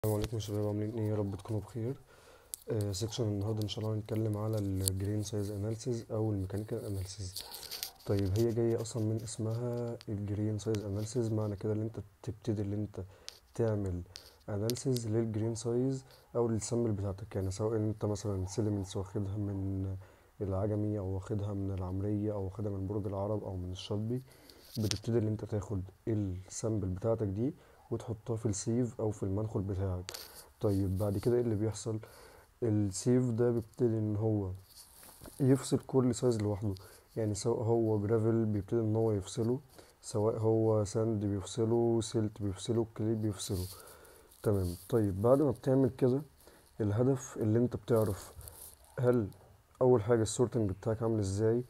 السلام عليكم يا شباب عاملين ايه يا رب تكونوا بخير آه سيكشن النهارده ان شاء الله هنتكلم على الجرين سايز اناليسيز او الميكانيكال اناليسيز طيب هي جايه اصلا من اسمها الجرين سايز اناليسيز معنى كده ان انت تبتدي ان انت تعمل اناليسيز للجرين سايز او للسامبل بتاعتك يعني سواء انت مثلا سيلمنتس واخدها من العجمي او واخدها من العمرية او واخدها من برج العرب او من الشاطبي بتبتدي ان انت تاخد السامبل بتاعتك دي وتحطها في السيف او في المنخل بتاعك طيب بعد كده ايه اللي بيحصل السيف ده بيبتدي ان هو يفصل كل سايز لوحده يعني سواء هو جرافل بيبتدي ان هو يفصله سواء هو ساند بيفصله سيلت بيفصله كلي بيفصله تمام طيب بعد ما بتعمل كده الهدف اللي انت بتعرف هل اول حاجه السورتنج بتاعك عامل ازاي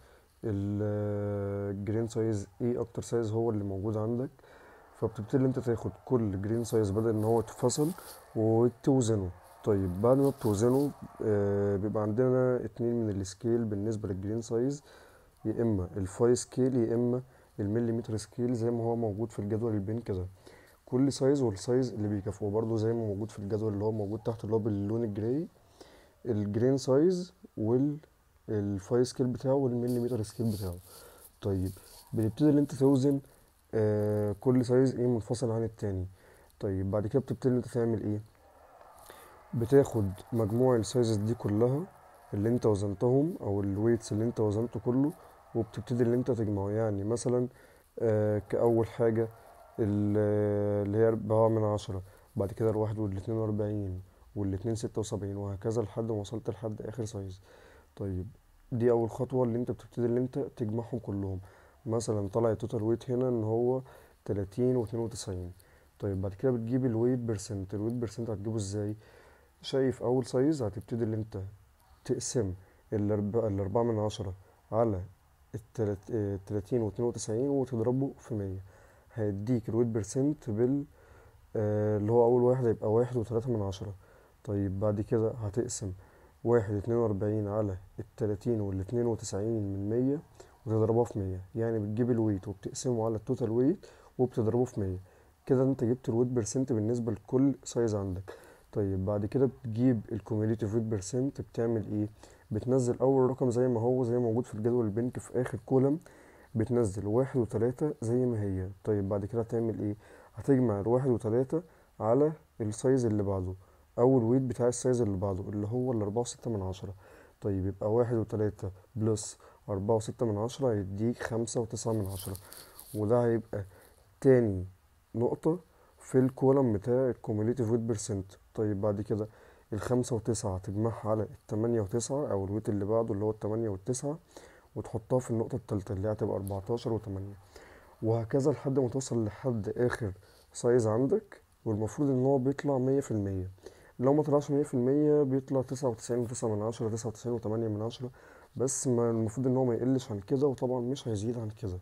الجرين سايز ايه اكتر سايز هو اللي موجود عندك فبتبتدي انت تاخد كل جرين سايز بدل ان هو يتفصل وتوزنه طيب بعد ما بتوزنه آه بيبقى عندنا اتنين من السكيل بالنسبة للجرين سايز يا اما الفاي سكيل يا اما المليمتر سكيل زي ما هو موجود في الجدول البين كده كل سايز والسايز اللي بيكافئه برضه زي ما موجود في الجدول اللي هو موجود تحت اللي هو باللون الجراي الجرين سايز والفاي سكيل بتاعه والمليمتر سكيل بتاعه طيب بنبتدي ان انت توزن آه كل سايز ايه منفصل عن التاني طيب بعد كده بتبتدي انت تعمل ايه بتاخد مجموع السايزز دي كلها اللي انت وزنتهم او الويتس اللي انت وزنته كله وبتبتدي اللي انت تجمعه يعني مثلا آه كأول حاجة اللي هي أربعة من عشرة بعد كده الواحد والاتنين وأربعين والاتنين ستة وسبعين وهكذا لحد ما وصلت لحد آخر سايز طيب دي أول خطوة اللي انت بتبتدي اللي انت تجمعهم كلهم مثلا طلع التوتال ويت هنا ان هو تلاتين واتنين وتسعين طيب بعد كده بتجيب الويت بيرسنت الويت بيرسنت هتجيبه ازاي شايف اول سايز هتبتدي اللي انت تقسم الاربعة, الاربعة من عشرة على التلاتين واتنين وتسعين وتضربه في مية هيديك الويت بيرسنت بال آه اللي هو اول واحد هيبقى واحد وتلاتة من عشرة طيب بعد كده هتقسم واحد اتنين واربعين على التلاتين والاتنين وتسعين من مية وتضربها في مية يعني بتجيب الويت وبتقسمه على التوتال ويت وبتضربه في مية كده انت جبت الويت بيرسنت بالنسبة لكل سايز عندك طيب بعد كده بتجيب الكوميوليتيف ويت بيرسنت بتعمل ايه بتنزل اول رقم زي ما هو زي ما موجود في الجدول البنك في اخر كولم بتنزل واحد وتلاتة زي ما هي طيب بعد كده هتعمل ايه هتجمع الواحد وتلاتة على السايز اللي بعده او الويت بتاع السايز اللي بعده اللي هو الاربعة وستة من عشرة طيب يبقى واحد وتلاتة بلس أربعة وستة من عشرة هيديك خمسة وتسعة من عشرة وده هيبقى تاني نقطة في الكولم بتاع الكوميوليتيف ويت بيرسنت طيب بعد كده الخمسة وتسعة هتجمعها على التمانية وتسعة أو الويت اللي بعده اللي هو التمانية والتسعة وتحطها في النقطة التالتة اللي هتبقى أربعتاشر وتمانية وهكذا لحد ما توصل لحد آخر سايز عندك والمفروض إن هو بيطلع مية في المية لو ما طلعش مية في المية بيطلع تسعة وتسعين وتسعة من عشرة تسعة وتسعين وتمانية من عشرة بس ما المفروض ان هو ما يقلش عن كده وطبعا مش هيزيد عن كده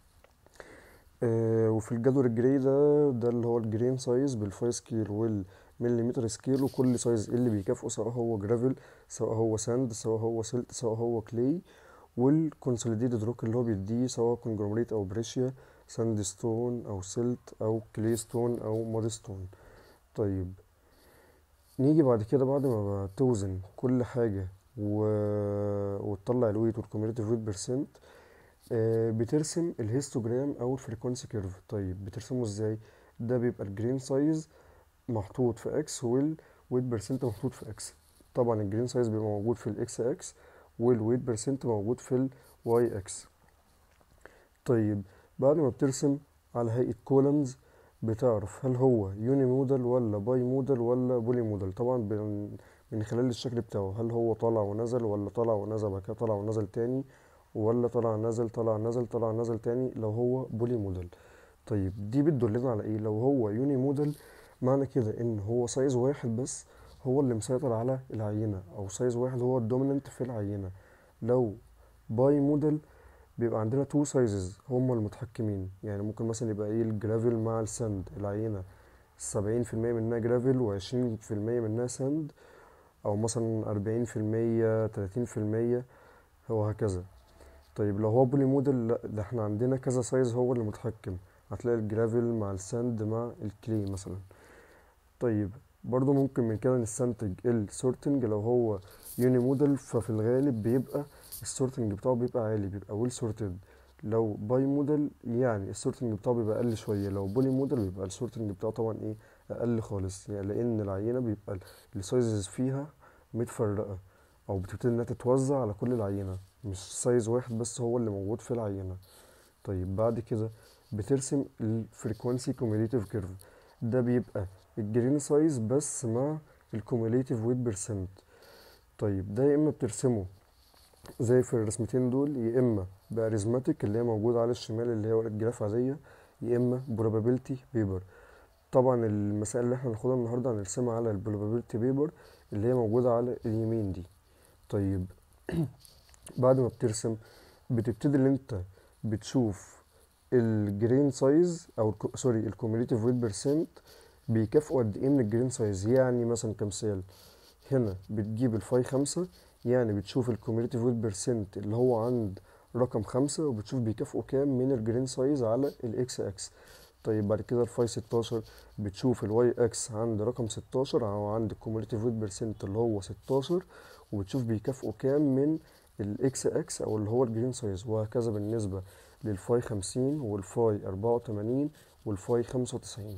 آه وفي الجدول الجراي ده ده اللي هو الجرين سايز بالفاي سكيل والمليمتر سكيل وكل سايز اللي بيكافئه سواء هو جرافل سواء هو ساند سواء هو سلت سواء هو كلي والكونسوليديتد روك اللي هو بيديه سواء كونجلومريت او بريشيا ساند ستون او سلت او كلي ستون او مود ستون طيب نيجي بعد كده بعد ما توزن كل حاجة و... وتطلع الويت والكوميوليتيف ويت بيرسنت آه بترسم الهيستوجرام او الفريكونسي كيرف طيب بترسمه ازاي ده بيبقى الجرين سايز محطوط في اكس والويت بيرسنت محطوط في اكس طبعا الجرين سايز بيبقى موجود في الاكس اكس والويت بيرسنت موجود في الواي اكس طيب بعد ما بترسم على هيئة كولمز بتعرف هل هو يوني موديل ولا باي موديل ولا بولي موديل طبعا من خلال الشكل بتاعه هل هو طالع ونزل ولا طالع ونزل بعد كده طالع ونزل تاني ولا طالع نزل طالع نزل طالع نزل تاني لو هو بولي موديل طيب دي بتدلنا على ايه لو هو يوني موديل معنى كده ان هو سايز واحد بس هو اللي مسيطر على العينة او سايز واحد هو الدوميننت في العينة لو باي موديل بيبقى عندنا تو سايزز هما المتحكمين يعني ممكن مثلا يبقى ايه الجرافل مع الساند العينة سبعين في المية منها جرافل وعشرين في المية منها ساند او مثلا أربعين في المية تلاتين في المية وهكذا طيب لو هو بولي موديل لا ده احنا عندنا كذا سايز هو اللي متحكم هتلاقي الجرافل مع الساند مع الكلي مثلا طيب برضو ممكن من كده نستنتج السورتنج لو هو يوني موديل ففي الغالب بيبقى السورتنج بتاعه بيبقى عالي بيبقى ويل سورتد لو باي موديل يعني السورتنج بتاعه بيبقى اقل شويه لو بولي موديل بيبقى السورتنج بتاعه طبعا ايه اقل خالص يعني لان العينه بيبقى السايزز فيها متفرقه او بتبتدي انها تتوزع على كل العينه مش سايز واحد بس هو اللي موجود في العينه طيب بعد كده بترسم الفريكوانسي كوميوليتيف كيرف ده بيبقى الجرين سايز بس مع الكوميوليتيف ويت بيرسنت طيب ده يا اما بترسمه زي في الرسمتين دول يا اما باريزماتيك اللي هي موجوده على الشمال اللي هي ورقه جراف عاديه يا اما probability بيبر طبعا المسائل اللي احنا هناخدها النهارده هنرسمها على البروبابيلتي بيبر اللي هي موجوده على اليمين دي طيب بعد ما بترسم بتبتدي ان انت بتشوف الجرين سايز او الكو- سوري الكوميوليتيف ويت بيرسنت بيكافئوا قد ايه من الجرين سايز يعني مثلا كمثال هنا بتجيب الفاي خمسة يعني بتشوف الكوميوليتيف ويت بيرسنت اللي هو عند رقم خمسة وبتشوف بيكافئوا كام من الجرين سايز على الاكس اكس طيب بعد كده الفاي 16 بتشوف الواي اكس عند رقم 16 او عند الكوميوليتيف ويت بيرسنت اللي هو 16 وبتشوف بيكافئوا كام من الاكس اكس او اللي هو الجرين سايز وهكذا بالنسبة للفاي 50 والفاي 84 والفاي 95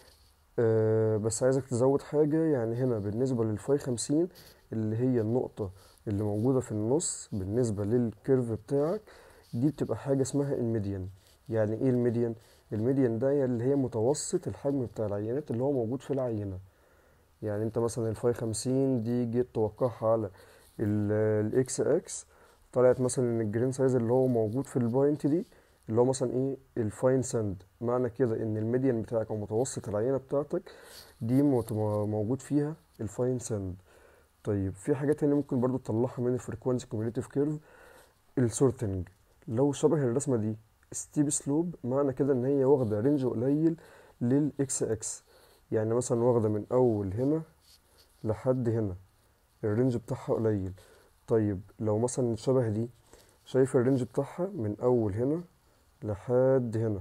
أه بس عايزك تزود حاجة يعني هنا بالنسبة للفاي 50 اللي هي النقطة اللي موجودة في النص بالنسبة للكيرف بتاعك دي بتبقى حاجة اسمها الميديان يعني ايه الميديان؟ الميديان ده اللي هي متوسط الحجم بتاع العينات اللي هو موجود في العينة يعني انت مثلا الفاي 50 دي جيت توقعها على الاكس اكس طلعت مثلا ان الجرين سايز اللي هو موجود في البوينت دي اللي هو مثلا ايه الفاين ساند معنى كده ان الميديان بتاعك او متوسط العينة بتاعتك دي مت- موجود فيها الفاين ساند طيب في حاجات تانية ممكن برضو تطلعها من الفريكوانسي كوميوليتيف كيرف السورتنج لو شبه الرسمة دي ستيب سلوب معنى كده ان هي واخدة رينج قليل للاكس اكس يعني مثلا واخدة من اول هنا لحد هنا الرينج بتاعها قليل طيب لو مثلا شبه دي شايف الرينج بتاعها من اول هنا لحد هنا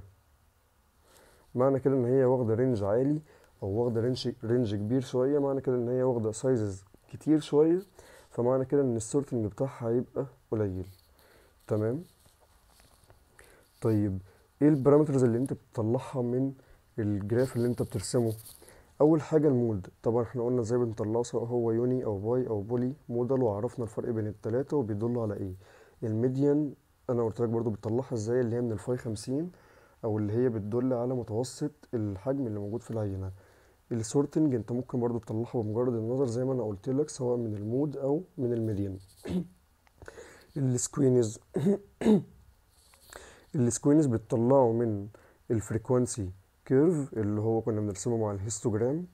معنى كده ان هي واخدة رينج عالي او واخدة رينج رينج كبير شوية معنى كده ان هي واخدة سايزز كتير شوية فمعنى كده ان السورتنج بتاعها هيبقى قليل تمام طيب ايه البارامترز اللي انت بتطلعها من الجراف اللي انت بترسمه اول حاجه المود طبعا احنا قلنا ازاي بنطلعه سواء هو يوني او باي او بولي موديل وعرفنا الفرق بين التلاتة وبيدلوا على ايه الميديان انا قلت لك برضو بتطلعها ازاي اللي هي من الفاي 50 او اللي هي بتدل على متوسط الحجم اللي موجود في العينه السورتنج انت ممكن برضو تطلعها بمجرد النظر زي ما انا قلت لك سواء من المود او من الميديان السكوينز السكوينز بتطلعه من الفريكوانسي كيرف اللي هو كنا بنرسمه مع الهيستوجرام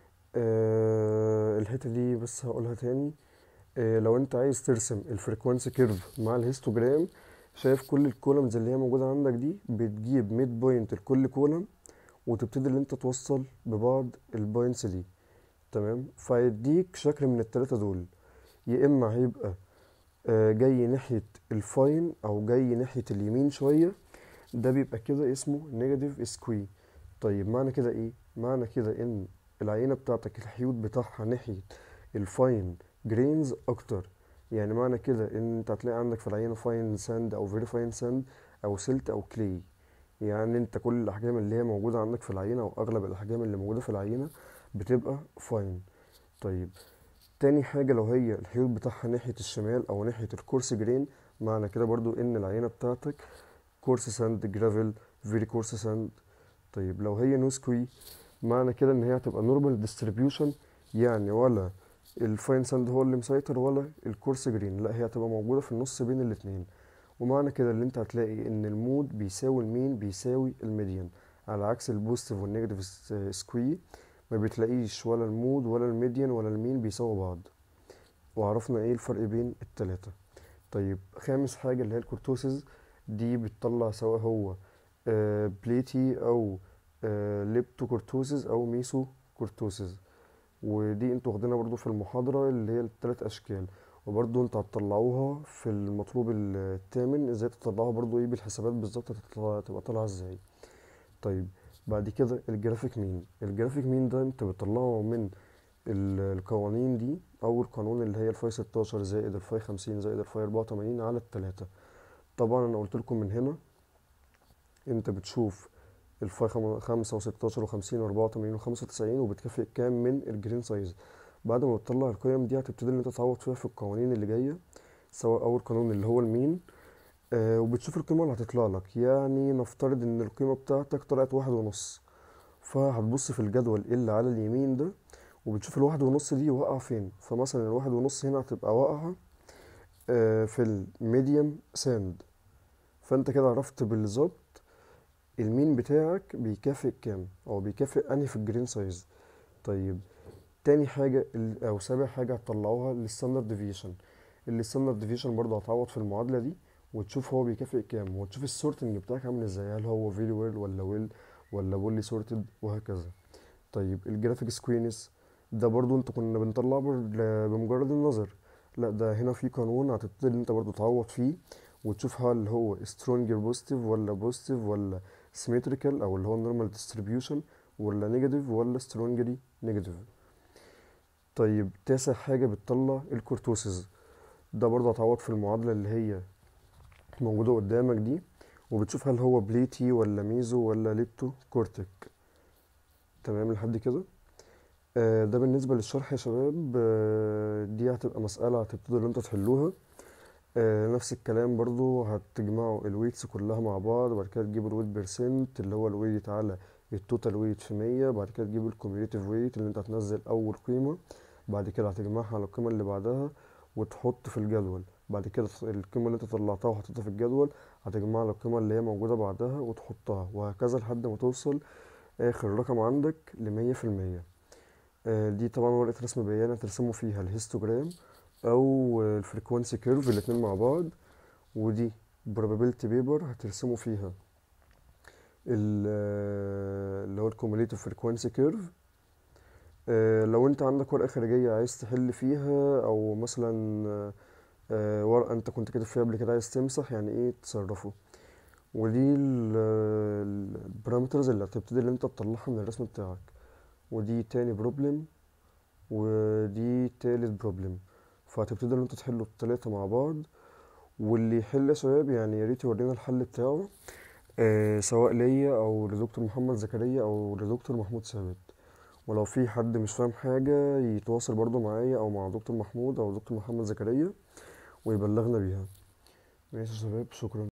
آه الحته دي بس هقولها تاني آه لو انت عايز ترسم الفريكوانسي كيرف مع الهيستوجرام شايف كل الكولمز اللي هي موجوده عندك دي بتجيب ميد بوينت لكل كولم وتبتدي ان انت توصل ببعض البوينتس دي تمام فيديك شكل من التلاتة دول يا اما هيبقى آه، جاي ناحية الفاين او جاي ناحية اليمين شوية ده بيبقى كده اسمه نيجاتيف سكوي طيب معنى كده ايه معنى كده ان العينة بتاعتك الحيوط بتاعها ناحية الفاين جرينز اكتر يعني معنى كده ان انت هتلاقي عندك في العينة فاين ساند او فيري فاين ساند او سلت او كلي يعني انت كل الاحجام اللي هي موجودة عندك في العينة او اغلب الاحجام اللي موجودة في العينة بتبقى فاين طيب تاني حاجة لو هي الحيوط بتاعها ناحية الشمال أو ناحية الكورس جرين معنى كده برضو إن العينة بتاعتك كورس ساند جرافل فيري كورس ساند طيب لو هي نو سكوي معنى كده إن هي هتبقى نورمال ديستريبيوشن يعني ولا الفاين ساند هو اللي مسيطر ولا الكورس جرين لا هي هتبقى موجودة في النص بين الاتنين ومعنى كده اللي انت هتلاقي ان المود بيساوي المين بيساوي الميديان على عكس البوزيتيف والنيجاتيف سكوي ما بتلاقيش ولا المود ولا الميديان ولا المين بيساووا بعض وعرفنا ايه الفرق بين التلاتة طيب خامس حاجة اللي هي الكورتوسز دي بتطلع سواء هو آه بليتي او آه ليبتو كورتوسز او ميسو كورتوسز ودي انتوا واخدينها برضو في المحاضرة اللي هي التلات اشكال وبرضو انتوا هتطلعوها في المطلوب الثامن ازاي تطلعوها برضو ايه بالحسابات بالظبط هتطلع تبقى طالعة ازاي طيب بعد كده الجرافيك مين الجرافيك مين ده انت بتطلعه من ال- القوانين دي أول قانون اللي هي الفاي 16 زائد الفاي 50 زائد الفاي 84 على التلاتة طبعا أنا قلت لكم من هنا أنت بتشوف الفاي خم- خمسة وستاشر وخمسين وأربعة وتمانين وخمسة وتسعين وبتكافئ كام من الجرين سايز بعد ما بتطلع القيم دي هتبتدي إن أنت تعوض فيها في القوانين اللي جاية سواء أول قانون اللي هو المين آه وبتشوف القيمة اللي هتطلع لك يعني نفترض إن القيمة بتاعتك طلعت واحد ونص فهتبص في الجدول اللي على اليمين ده وبتشوف الواحد ونص دي واقعة فين فمثلا الواحد ونص هنا هتبقى واقعة آه في الميديم ساند فانت كده عرفت بالظبط المين بتاعك بيكافئ كام او بيكافئ انهي في الجرين سايز طيب تاني حاجة ال- او سابع حاجة هتطلعوها الستاندرد ديفيشن الستاندرد ديفيشن برضه هتعوض في المعادلة دي وتشوف هو بيكافئ كام وتشوف السورتنج بتاعك عامل ازاي هل هو فيري ويل ولا ويل ولا بولي سورتد وهكذا طيب الجرافيك سكوينس ده برضو انت كنا بنطلعه بال- بمجرد النظر لا ده هنا في قانون هتبتدي انت برضو تعوض فيه وتشوف هل هو سترونجر بوزيتيف ولا بوزيتيف ولا سيمتريكال او اللي هو نورمال ديستريبيوشن ولا نيجاتيف ولا سترونجري نيجاتيف طيب تاسع حاجة بتطلع الكورتوسيس ده برضه هتعوض في المعادلة اللي هي موجودة قدامك دي وبتشوف هل هو بليتي ولا ميزو ولا ليبتو كورتيك تمام لحد كده آه، ده بالنسبة للشرح يا شباب آه، دي هتبقى مسألة هتبتدوا ان انتوا تحلوها آه، نفس الكلام برضو هتجمعوا الويتس كلها مع بعض وبعد كده تجيبوا الويت بيرسنت اللي هو الويت على التوتال ويت في مية بعد كده تجيبوا الكوميوليتيف ويت اللي انت هتنزل أول قيمة بعد كده هتجمعها على القيمة اللي بعدها وتحط في الجدول بعد كده القيمة اللي انت طلعتها وحطيتها في الجدول هتجمعها على القيمة اللي هي موجودة بعدها وتحطها وهكذا لحد ما توصل آخر رقم عندك لمية في المية آه، دي طبعا ورقة رسم بيانة ترسموا فيها الهيستوجرام أو الفريكوانسي كيرف الاتنين مع بعض ودي probability paper هترسموا فيها ال- آه، اللي هو الكوموليتيف فريكوانسي كيرف لو انت عندك ورقة خارجية عايز تحل فيها أو مثلا آه، آه، ورقة انت كنت كاتب فيها قبل كده عايز تمسح يعني ايه تصرفه ودي البارامترز اللي هتبتدي اللي انت تطلعها من الرسم بتاعك ودي تاني بروبلم ودي تالت بروبلم فهتبتدوا ان انتوا تحلوا التلاتة مع بعض واللي يحل يا شباب يعني يا ريت يورينا الحل بتاعه آه سواء ليا او لدكتور محمد زكريا او لدكتور محمود ثابت ولو في حد مش فاهم حاجة يتواصل برضو معايا او مع دكتور محمود او دكتور محمد زكريا ويبلغنا بيها ماشي يا شباب شكرا